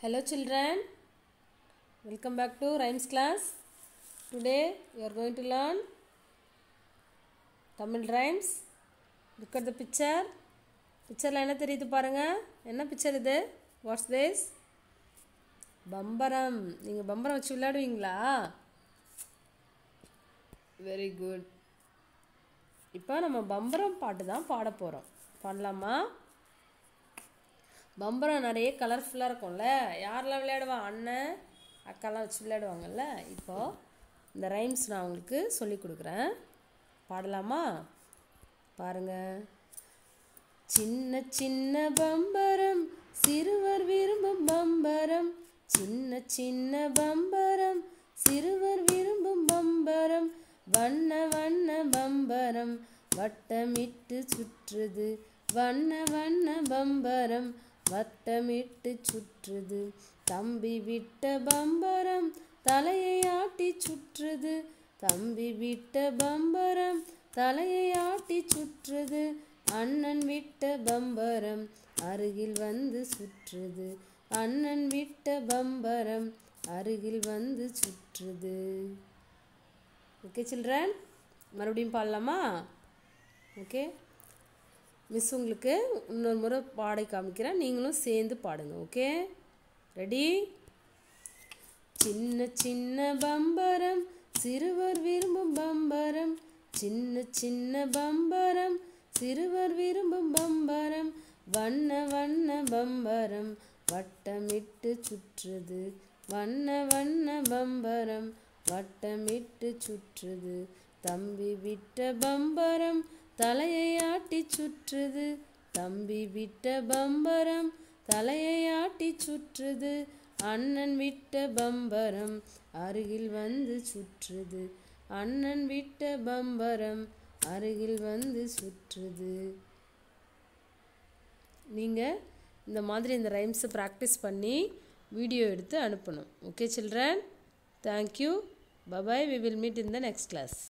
Hello children, welcome back to rhymes class. Today we are going to learn Tamil rhymes. Look at the picture. பிக்சரில் என்ன தெரியுது பாருங்க என்ன picture இது watts this பம்பரம் நீங்கள் பம்பரம் வச்சு விளையாடுவீங்களா வெரி குட் இப்போ நம்ம பம்பரம் பாட்டு தான் பாட போகிறோம் பாடலாமா பம்பரம் நிறைய கலர்ஃபுல்லாக இருக்கும்ல யாரெல்லாம் விளையாடுவா அண்ணன் அக்காலாம் வச்சு விளையாடுவாங்கல்ல இப்போது இந்த ரைம்ஸ் நான் உங்களுக்கு சொல்லி கொடுக்குறேன் பாடலாமா பாருங்க சின்ன சின்ன பம்பரம் சிறுவர் விரும்பும் பம்பரம் சின்ன சின்ன பம்பரம் சிறுவர் விரும்பும் பம்பரம் வண்ண வண்ண பம்பரம் வட்டமிட்டு சுற்றுது வண்ண வண்ண பம்பரம் வட்டமிட்டு சுற்றுது தம்பி விட்ட பம்பரம் தலையை ஆட்டி சுற்றுது தம்பி விட்ட பம்பரம் தலையை ஆட்டி சுற்றுது அண்ணன் விட்ட பம்பரம் அருகில் வந்து சுற்றுது அண்ணன் விட்ட பம்பரம் அருகில் வந்து சுற்றுது ஓகே சில்ட்ரன் மறுபடியும் பாடலாமா ஓகே மிஸ் உங்களுக்கு இன்னொரு முறை பாடை காமிக்கிறேன் நீங்களும் சேர்ந்து பாடுங்க ஓகே ரெடி சின்ன சின்ன பம்பரம் சிறுவர் விரும்பும் பம்பரம் சின்ன சின்ன பம்பரம் சிறுவர் விரும்பும் பம்பரம் வண்ண வண்ண பம்பரம் வட்டமிட்டு சுற்றுது வண்ண வண்ண பம்பரம் வட்டமிட்டு சுற்றுது தம்பி விட்ட பம்பரம் தலையை ஆட்டி சுற்றுது தம்பி விட்ட பம்பரம் தலையை ஆட்டி சுற்றுது அண்ணன் விட்ட பம்பரம் அருகில் வந்து சுற்றுது அண்ணன் விட்ட பம்பரம் அருகில் வந்து சுற்றுது நீங்கள் இந்த மாதிரி இந்த ரைம்ஸை ப்ராக்டிஸ் பண்ணி வீடியோ எடுத்து அனுப்பணும் okay children thank you bye bye we will meet in the next class